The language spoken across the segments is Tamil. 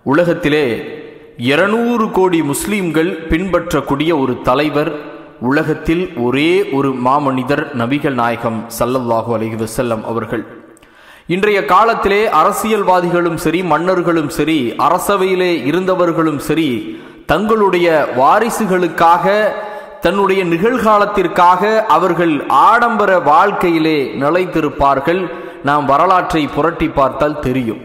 உலகத்திலே இருநூறு கோடி முஸ்லிம்கள் பின்பற்றக்கூடிய ஒரு தலைவர் உலகத்தில் ஒரே ஒரு மாமனிதர் நபிகள் நாயகம் சல்லல்லாஹு அலைஹி வஸல்லம் அவர்கள் இன்றைய காலத்திலே அரசியல்வாதிகளும் சரி மன்னர்களும் சரி அரசவையிலே இருந்தவர்களும் சரி தங்களுடைய வாரிசுகளுக்காக தன்னுடைய நிகழ்காலத்திற்காக அவர்கள் ஆடம்பர வாழ்க்கையிலே நிலைத்திருப்பார்கள் நாம் வரலாற்றை புரட்டி பார்த்தால் தெரியும்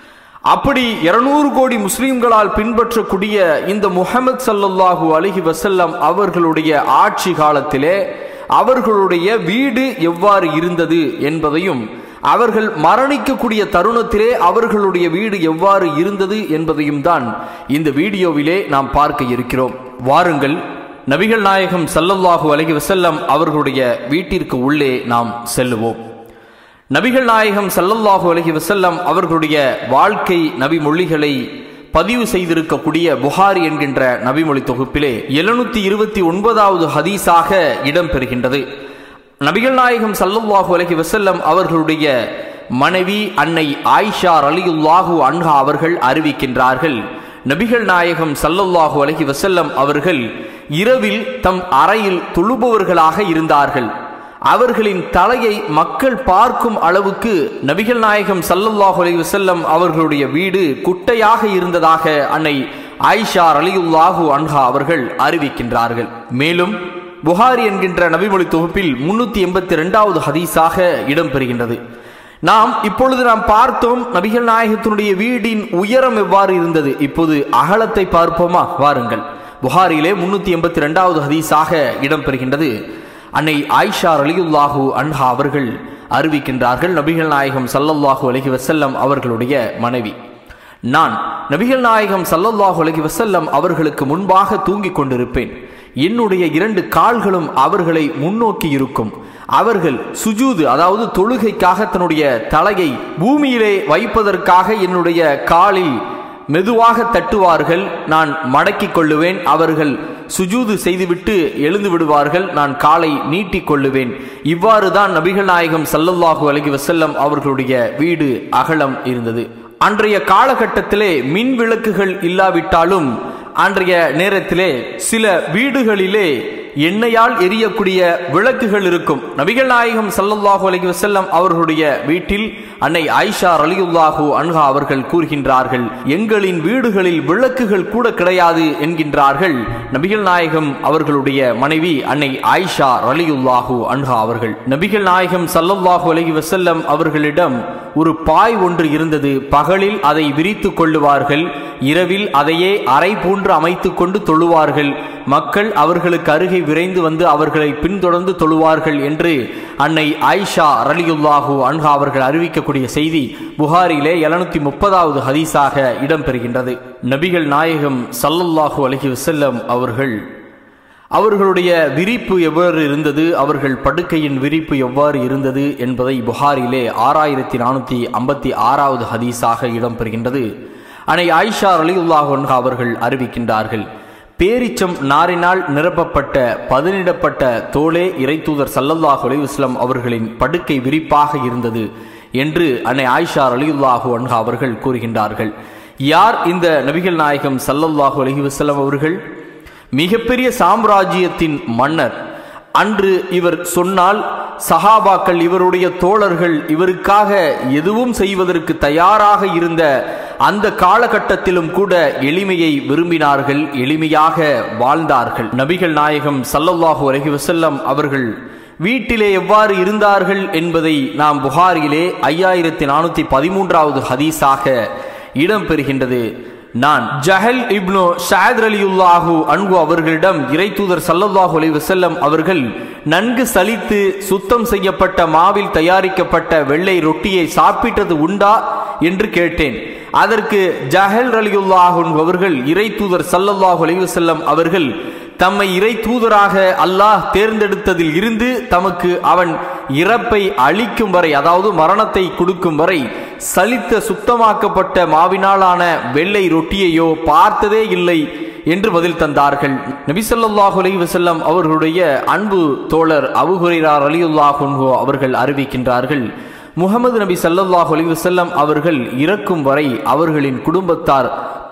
அப்படி இருநூறு கோடி முஸ்லிம்களால் பின்பற்றக்கூடிய இந்த முஹம்மது சல்லல்லாஹு அலைஹி வசல்லம் அவர்களுடைய ஆட்சி காலத்திலே அவர்களுடைய வீடு எவ்வாறு இருந்தது என்பதையும் அவர்கள் மரணிக்கக்கூடிய தருணத்திலே அவர்களுடைய வீடு எவ்வாறு இருந்தது என்பதையும் தான் இந்த வீடியோவிலே நாம் பார்க்க இருக்கிறோம் வாருங்கள் நபிகள் நாயகம் சல்லல்லாஹு அலைஹி வசல்லம் அவர்களுடைய வீட்டிற்கு உள்ளே நாம் செல்லுவோம் நபிகள் நாயகம் சல்லல்லாஹு அலைஹி வசல்லம் அவர்களுடைய வாழ்க்கை நபி மொழிகளை பதிவு செய்திருக்கக்கூடிய புகாரி என்கின்ற நபிமொழி தொகுப்பிலே எழுநூத்தி இருபத்தி ஒன்பதாவது ஹதீஸாக இடம்பெறுகின்றது நபிகள் நாயகம் சல்லல்லாஹு அலைஹி வசல்லம் அவர்களுடைய மனைவி அன்னை ஆயிஷா ரலியுல்லாஹு அன்ஹா அவர்கள் அறிவிக்கின்றார்கள் நபிகள் நாயகம் சல்லல்லாஹு அலைஹி வசல்லம் அவர்கள் இரவில் தம் அறையில் தொழுபவர்களாக இருந்தார்கள் அவர்களின் தலையை மக்கள் பார்க்கும் அளவுக்கு நபிகள் நாயகம் சல்லல்லாஹு அலைஹி வஸல்லம் அவர்களுடைய வீடு குட்டையாக இருந்ததாக அன்னை ஆயிஷா ரலியுல்லாஹு அன்ஹா அவர்கள் அறிவிக்கின்றார்கள் மேலும் புகாரி என்கின்ற நபிமொழி தொகுப்பில் முன்னூத்தி எண்பத்தி ரெண்டாவது ஹதீஸாக இடம்பெறுகின்றது நாம் இப்பொழுது நாம் பார்த்தோம் நபிகள் நாயகத்தினுடைய வீடின் உயரம் எவ்வாறு இருந்தது இப்போது அகலத்தை பார்ப்போமா வாருங்கள் புகாரிலே முன்னூத்தி எண்பத்தி ரெண்டாவது ஹதீஸாக இடம்பெறுகின்றது அன்னை ஆயிஷா ரலியுல்லாஹு அன்ஹா அவர்கள் அறிவிக்கின்றார்கள் நபிகள் நாயகம் சல்லல்லாஹு அலஹி வசல்லம் அவர்களுடைய மனைவி நான் நபிகள் நாயகம் சல்லல்லாஹு அலஹி வசல்லம் அவர்களுக்கு முன்பாக தூங்கிக் கொண்டிருப்பேன் என்னுடைய இரண்டு கால்களும் அவர்களை முன்னோக்கி இருக்கும் அவர்கள் சுஜூது அதாவது தொழுகைக்காக தன்னுடைய தலையை பூமியிலே வைப்பதற்காக என்னுடைய காலில் மெதுவாக தட்டுவார்கள் நான் மடக்கிக் கொள்ளுவேன் அவர்கள் சுஜூது செய்துவிட்டு எழுந்து விடுவார்கள் நான் காலை நீட்டிக் கொள்ளுவேன் இவ்வாறு தான் நபிகள் நாயகம் சல்லல்லாஹு அலகி வசல்லம் அவர்களுடைய வீடு அகலம் இருந்தது அன்றைய காலகட்டத்திலே மின் விளக்குகள் இல்லாவிட்டாலும் அன்றைய நேரத்திலே சில வீடுகளிலே எண்ணெயால் எரியக்கூடிய விளக்குகள் இருக்கும் நபிகள் நாயகம் சல்லல்லாஹு அலைஹி வஸல்லம் அவர்களுடைய வீட்டில் அன்னை ஆயிஷா ரலியுல்லாஹு அன்ஹா அவர்கள் கூறுகின்றார்கள் எங்களின் வீடுகளில் விளக்குகள் கூட கிடையாது என்கின்றார்கள் நபிகள் நாயகம் அவர்களுடைய மனைவி அன்னை ஆயிஷா ரலியுல்லாஹு அன்ஹா அவர்கள் நபிகள் நாயகம் சல்லல்லாஹு அலைஹி வஸல்லம் அவர்களிடம் ஒரு பாய் ஒன்று இருந்தது பகலில் அதை விரித்து கொள்ளுவார்கள் இரவில் அதையே அறை போன்று அமைத்துக் கொண்டு தொழுவார்கள் மக்கள் அவர்களுக்கு அருகே விரைந்து வந்து அவர்களை பின்தொடர்ந்து தொழுவார்கள் என்று அன்னை ஆயிஷா ரலியுல்லாஹு அன்ஹா அவர்கள் அறிவிக்கக்கூடிய செய்தி புகாரிலே எழுநூத்தி முப்பதாவது ஹதீஸாக இடம்பெறுகின்றது நபிகள் நாயகம் சல்லல்லாஹு அலஹி வசல்லம் அவர்கள் அவர்களுடைய விரிப்பு எவ்வாறு இருந்தது அவர்கள் படுக்கையின் விரிப்பு எவ்வாறு இருந்தது என்பதை புகாரிலே ஆறாயிரத்தி நானூற்றி ஐம்பத்தி ஆறாவது ஹதீஸாக இடம்பெறுகின்றது அனை ஆயிஷா அலியுல்லாஹ் அவர்கள் அறிவிக்கின்றார்கள் பேரிச்சம் நாரினால் நிரப்பப்பட்ட பதினிடப்பட்ட தோளே இறைத்தூதர் சல்லல்லாஹு அலிவுஸ்லாம் அவர்களின் படுக்கை விரிப்பாக இருந்தது என்று அன்னை ஆயிஷா அலியுல்லாஹு அன்ஹா அவர்கள் கூறுகின்றார்கள் யார் இந்த நபிகள் நாயகம் சல்லல்லாஹு அலஹி வசல்லம் அவர்கள் மிகப்பெரிய சாம்ராஜ்யத்தின் மன்னர் அன்று இவர் சொன்னால் சஹாபாக்கள் இவருடைய தோழர்கள் இவருக்காக எதுவும் செய்வதற்கு தயாராக இருந்த அந்த காலகட்டத்திலும் கூட எளிமையை விரும்பினார்கள் எளிமையாக வாழ்ந்தார்கள் நபிகள் நாயகம் சல்லல்லாஹு அலஹி வசல்லம் அவர்கள் வீட்டிலே எவ்வாறு இருந்தார்கள் என்பதை நாம் புகாரிலே ஐயாயிரத்தி நானூத்தி பதிமூன்றாவது ஹதீஸாக இடம்பெறுகின்றது நான் ஜஹல் இப்னு ஷாத் அலியுல்லாஹு அன்பு அவர்களிடம் இறை தூதர் சல்லல்லாஹு அலி வசல்லம் அவர்கள் நன்கு சலித்து சுத்தம் செய்யப்பட்ட மாவில் தயாரிக்கப்பட்ட வெள்ளை ரொட்டியை சாப்பிட்டது உண்டா என்று கேட்டேன் அதற்கு ஜஹல் அலியுல்லாஹு அவர்கள் இறை தூதர் சல்லல்லாஹு அலி வசல்லம் அவர்கள் தம்மை இறை தூதராக அல்லாஹ் தேர்ந்தெடுத்ததில் இருந்து தமக்கு அவன் இறப்பை அழிக்கும் வரை அதாவது மரணத்தை கொடுக்கும் வரை சலித்த சுத்தமாக்கப்பட்ட மாவினாலான வெள்ளை ரொட்டியையோ பார்த்ததே இல்லை என்று பதில் தந்தார்கள் நபிசல்லாஹு அலி வசல்லம் அவர்களுடைய அன்பு தோழர் அபுஹுரைரார் அலியுல்லாஹுன்ஹோ அவர்கள் அறிவிக்கின்றார்கள் முகமது நபி சல்லல்லாஹு அலி வசல்லம் அவர்கள் இறக்கும் வரை அவர்களின் குடும்பத்தார்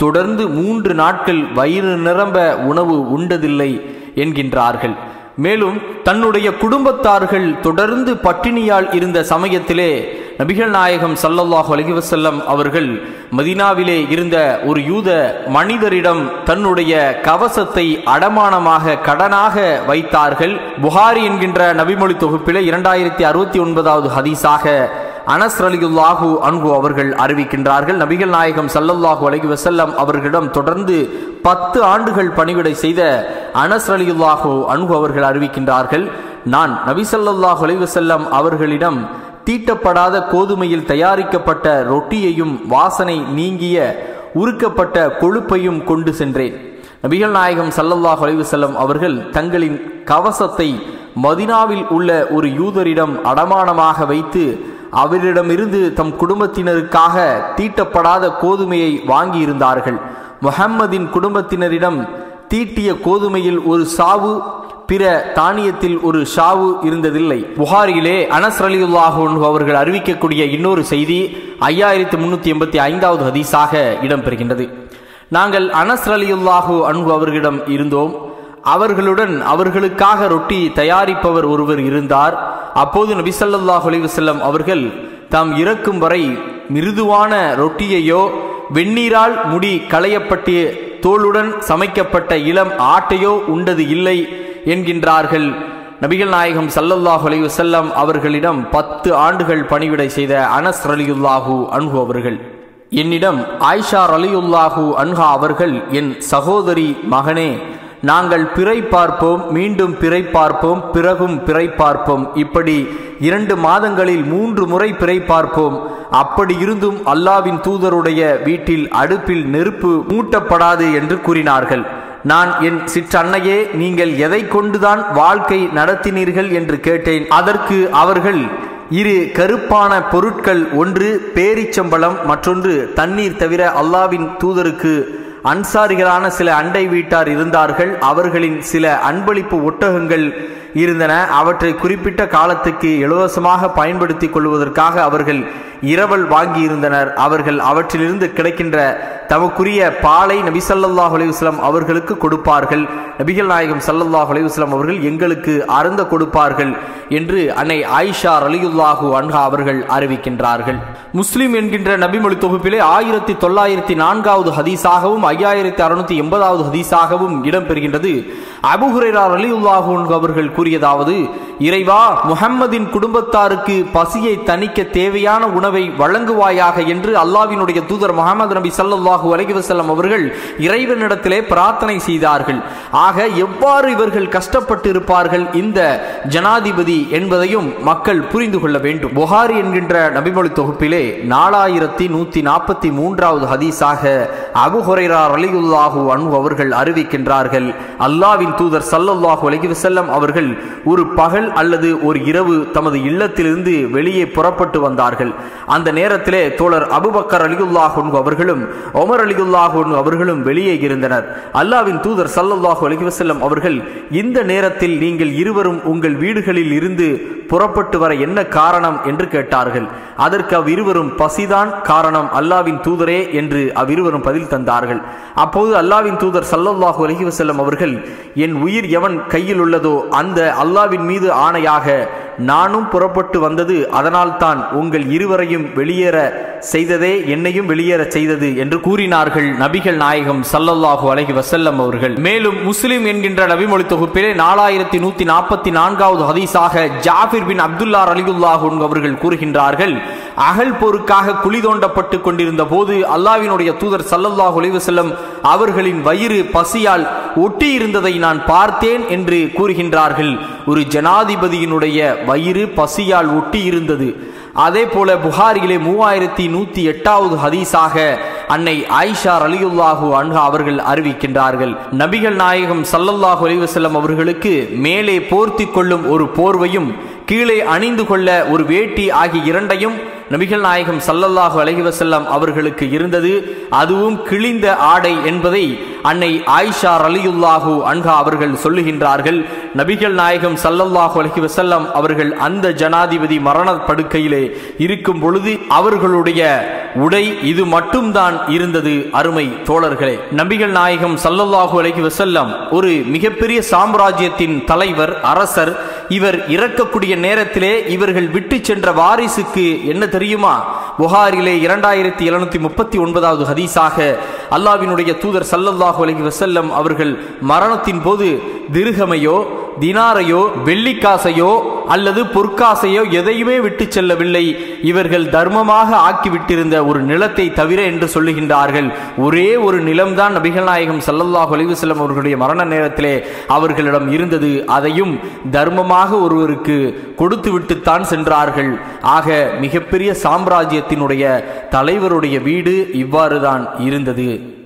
தொடர்ந்து மூன்று நாட்கள் வயிறு நிரம்ப உணவு உண்டதில்லை என்கின்றார்கள் மேலும் தன்னுடைய குடும்பத்தார்கள் தொடர்ந்து பட்டினியால் இருந்த சமயத்திலே நபிகள் நாயகம் சல்லல்லாஹு அலைஹி வஸல்லம் அவர்கள் மதீனாவிலே இருந்த ஒரு யூத மனிதரிடம் தன்னுடைய கவசத்தை அடமானமாக கடனாக வைத்தார்கள் புகாரி என்கின்ற நபிமொழி தொகுப்பிலே இரண்டாயிரத்தி அறுபத்தி ஒன்பதாவது ஹதீஸாக அனஸ் ரலியுல்லாஹு அன்கு அவர்கள் அறிவிக்கின்றார்கள் நபிகள் நாயகம் சல்லல்லாஹு அலைஹி வஸல்லம் அவர்களிடம் தொடர்ந்து பத்து ஆண்டுகள் பணிவிடை செய்த அனஸ் ரலியுல்லாஹு அன்கு அவர்கள் அறிவிக்கின்றார்கள் நான் நபி ஸல்லல்லாஹு அலைஹி வஸல்லம் அவர்களிடம் தீட்டப்படாத கோதுமையில் தயாரிக்கப்பட்ட ரொட்டியையும் வாசனை நீங்கிய உருக்கப்பட்ட கொழுப்பையும் கொண்டு சென்றேன் நபிகள் நாயகம் சல்லல்லாஹு அலைஹி வஸல்லம் அவர்கள் தங்களின் கவசத்தை மதினாவில் உள்ள ஒரு யூதரிடம் அடமானமாக வைத்து அவரிடமிருந்து தம் குடும்பத்தினருக்காக தீட்டப்படாத கோதுமையை வாங்கியிருந்தார்கள் முஹம்மதின் குடும்பத்தினரிடம் தீட்டிய கோதுமையில் ஒரு சாவு பிற தானியத்தில் ஒரு ஷாவு இருந்ததில்லை புகாரிலே அனஸ் அலியுல்லாஹு அவர்கள் அறிவிக்கக்கூடிய இன்னொரு செய்தி ஐயாயிரத்தி முன்னூத்தி எண்பத்தி ஐந்தாவது ஹதீஸாக இடம்பெறுகின்றது நாங்கள் அனஸ் அலியுல்லாஹு அன்பு அவர்களிடம் இருந்தோம் அவர்களுடன் அவர்களுக்காக ரொட்டி தயாரிப்பவர் ஒருவர் இருந்தார் அப்போது நபி ஸல்லல்லாஹு அலைஹி வஸல்லம் அவர்கள் தாம் இறக்கும் வரை மிருதுவான ரொட்டியையோ வெந்நீரால் முடி களையப்பட்டு தோளுடன் சமைக்கப்பட்ட இளம் ஆட்டையோ உண்டது இல்லை என்கின்றார்கள் நபிகள் நாயகம் சல்லல்லாஹு அலைஹி வஸல்லம் அவர்களிடம் பத்து ஆண்டுகள் பணிவிடை செய்த அனஸ் ரலியுல்லாஹு அன்ஹு அவர்கள் என்னிடம் ஆயிஷா ரலியுல்லாஹு அன்ஹா அவர்கள் என் சகோதரி மகனே நாங்கள் பிறை பார்ப்போம் மீண்டும் பிறை பார்ப்போம் பிறகும் பிறை பார்ப்போம் இப்படி இரண்டு மாதங்களில் மூன்று முறை பிறை பார்ப்போம் அப்படி இருந்தும் அல்லாவின் தூதருடைய வீட்டில் அடுப்பில் நெருப்பு மூட்டப்படாது என்று கூறினார்கள் நான் என் சிற்றன்னையே நீங்கள் எதை கொண்டுதான் வாழ்க்கை நடத்தினீர்கள் என்று கேட்டேன் அதற்கு அவர்கள் இரு கருப்பான பொருட்கள் ஒன்று பேரிச்சம்பளம் மற்றொன்று தண்ணீர் தவிர அல்லாவின் தூதருக்கு அன்சாரிகளான சில அண்டை வீட்டார் இருந்தார்கள் அவர்களின் சில அன்பளிப்பு ஒட்டகங்கள் இருந்தன அவற்றை குறிப்பிட்ட காலத்துக்கு இலவசமாக பயன்படுத்திக் கொள்வதற்காக அவர்கள் இரவல் வாங்கியிருந்தனர் அவர்கள் அவற்றிலிருந்து கிடைக்கின்ற தமக்குரிய பாலை நபி ஸல்லல்லாஹு அலைஹி வஸல்லம் அவர்களுக்கு கொடுப்பார்கள் நபிகள் நாயகம் ஸல்லல்லாஹு அலைஹி வஸல்லம் அவர்கள் எங்களுக்கு அருந்த கொடுப்பார்கள் என்று அன்னை ஆயிஷா ரலியுல்லாஹு அன்ஹா அவர்கள் அறிவிக்கின்றார்கள் முஸ்லிம் என்கின்ற நபிமொழி தொகுப்பிலே ஆயிரத்தி தொள்ளாயிரத்தி நான்காவது ஹதீஸாகவும் ஐயாயிரத்தி அறுநூத்தி எண்பதாவது ஹதீஸாகவும் இடம்பெறுகின்றது அபுஹுரேரா ரலியுல்லாஹு அன்ஹு அவர்கள் கூறியதாவது இறைவா முஹம்மதின் குடும்பத்தாருக்கு பசியை தணிக்க தேவையான உணவை வழங்குவாயாக என்று அல்லாவினுடைய தூதர் முகமது நபி ஸல்லல்லாஹு அலைஹி வஸல்லம் அவர்கள் இறைவனிடத்திலே பிரார்த்தனை செய்தார்கள் ஆக எவ்வாறு இவர்கள் கஷ்டப்பட்டு இருப்பார்கள் இந்த ஜனாதிபதி என்பதையும் மக்கள் புரிந்து கொள்ள வேண்டும் புகாரி என்கின்ற நபிமொழி தொகுப்பிலே நாலாயிரத்தி நூத்தி நாற்பத்தி மூன்றாவது ஹதீஸாக அபு ஹுரைரா ரலியுல்லாஹு அன்ஹு அவர்கள் அறிவிக்கின்றார்கள் அல்லாவின் தூதர் ஸல்லல்லாஹு அலைஹி வஸல்லம் அவர்கள் ஒரு பகல் அல்லது ஒரு இரவு தமது இல்லத்திலிருந்து வெளியே புறப்பட்டு வந்தார்கள் அந்த நேரத்திலே தோழர் அபுபக்கர் அலிகுல்லாஹ் அவர்களும் ஒமர் அலிகுல்லாஹ் அவர்களும் வெளியே இருந்தனர் அல்லாவின் தூதர் சல்லல்லாஹு அலைஹி வஸல்லம் அவர்கள் இந்த நேரத்தில் நீங்கள் இருவரும் உங்கள் வீடுகளில் இருந்து புறப்பட்டு வர என்ன காரணம் என்று கேட்டார்கள் அதற்கு அவ்விருவரும் பசிதான் காரணம் அல்லாவின் தூதரே என்று அவ்விருவரும் பதில் தந்தார்கள் அப்போது அல்லாவின் தூதர் சல்லல்லாஹு அலைஹி வஸல்லம் அவர்கள் என் உயிர் எவன் கையில் உள்ளதோ அந்த அல்லாவின் மீது ஆணையாக நானும் புறப்பட்டு வந்தது அதனால் தான் உங்கள் இருவரையும் வெளியேற செய்ததே என்னையும் வெளியேற செய்தது என்று கூறினார்கள் நபிகள் நாயகம் சல்லல்லாஹு அலைஹி வசல்லம் அவர்கள் மேலும் முஸ்லிம் என்கின்ற நபிமொழி தொகுப்பிலே நாலாயிரத்தி நூத்தி நாற்பத்தி நான்காவது ஹதீஸாக ஜாபிர் பின் அப்துல்லா அலிகுல்லாஹு அவர்கள் கூறுகின்றார்கள் அகல் போருக்காக குழி தோண்டப்பட்டு கொண்டிருந்த போது அல்லாவினுடைய தூதர் சல்லல்லாஹு அலைஹி வஸல்லம் அவர்களின் வயிறு பசியால் ஒட்டி இருந்ததை நான் பார்த்தேன் என்று கூறுகின்றார்கள் ஒரு ஜனாதிபதியினுடைய வயிறு பசியால் ஒட்டி இருந்தது அதே போல புகாரிலே மூவாயிரத்தி நூத்தி எட்டாவது ஹதீஸாக அன்னை ஆயிஷா ரலியுல்லாஹு அன்ஹா அவர்கள் அறிவிக்கின்றார்கள் நபிகள் நாயகம் சல்லல்லாஹு அலைஹி வஸல்லம் அவர்களுக்கு மேலே போர்த்தி கொள்ளும் ஒரு போர்வையும் கீழே அணிந்து கொள்ள ஒரு வேட்டி ஆகிய இரண்டையும் நபிகள் நாயகம் சல்லல்லாஹு அலைஹி வஸல்லம் அவர்களுக்கு இருந்தது அதுவும் கிழிந்த ஆடை என்பதை அன்னை ஆயிஷா ரலியுல்லாஹு அன்ஹா அவர்கள் சொல்லுகின்றார்கள் நபிகள் நாயகம் சல்லல்லாஹு அலைஹி வஸல்லம் அவர்கள் அந்த ஜனாதிபதி மரண படுக்கையிலே இருக்கும் பொழுது அவர்களுடைய உடை இது மட்டும்தான் இருந்தது அருமை தோழர்களே நபிகள் நாயகம் சல்லல்லாஹு அலைஹி வஸல்லம் ஒரு மிகப்பெரிய சாம்ராஜ்யத்தின் தலைவர் அரசர் இவர் இறக்கக்கூடிய நேரத்திலே இவர்கள் விட்டு சென்ற வாரிசுக்கு என்ன தெரியுமா புகாரிலே இரண்டாயிரத்தி எழுநூத்தி முப்பத்தி ஒன்பதாவது ஹதீஸாக அல்லாவினுடைய தூதர் சல்லல்லாஹு அலைஹி வஸல்லம் அவர்கள் மரணத்தின் போது திருகமையோ தினாரையோ வெள்ளிக்காசையோ அல்லது பொற்காசையோ எதையுமே விட்டு செல்லவில்லை இவர்கள் தர்மமாக ஆக்கிவிட்டிருந்த ஒரு நிலத்தை தவிர என்று சொல்லுகின்றார்கள் ஒரே ஒரு நிலம்தான் நபிகள் நாயகம் சல்லல்லாஹு அலைஹி வஸல்லம் அவர்களுடைய மரண நேரத்திலே அவர்களிடம் இருந்தது அதையும் தர்மமாக ஒருவருக்கு கொடுத்து விட்டுத்தான் சென்றார்கள் ஆக மிகப்பெரிய சாம்ராஜ்யத்தினுடைய தலைவருடைய வீடு இவ்வாறுதான் இருந்தது